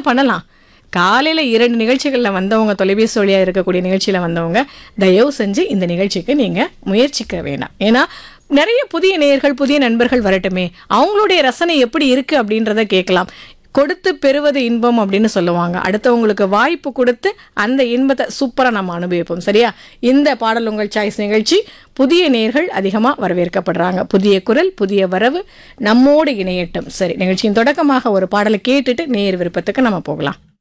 பண்ணலாம் காலையில் இரண்டு நிகழ்ச்சிகளில் வந்தவங்க தொலைபேசி வழியாக இருக்கக்கூடிய நிகழ்ச்சியில் வந்தவங்க தயவு செஞ்சு இந்த நிகழ்ச்சிக்கு நீங்கள் முயற்சிக்க வேண்டாம் ஏன்னா நிறைய புதிய நேயர்கள் புதிய நண்பர்கள் வரட்டுமே அவங்களுடைய ரசனை எப்படி இருக்குது அப்படின்றத கேட்கலாம் கொடுத்து பெறுவது இன்பம் அப்படின்னு சொல்லுவாங்க அடுத்தவங்களுக்கு வாய்ப்பு கொடுத்து அந்த இன்பத்தை சூப்பராக நம்ம அனுபவிப்போம் சரியா இந்த பாடல் உங்கள் சாய்ஸ் நிகழ்ச்சி புதிய நேர்கள் அதிகமாக வரவேற்கப்படுறாங்க புதிய குரல் புதிய வரவு நம்மோடு இணையட்டும் சரி நிகழ்ச்சியின் தொடக்கமாக ஒரு பாடலை கேட்டுட்டு நேர் விருப்பத்துக்கு நம்ம போகலாம்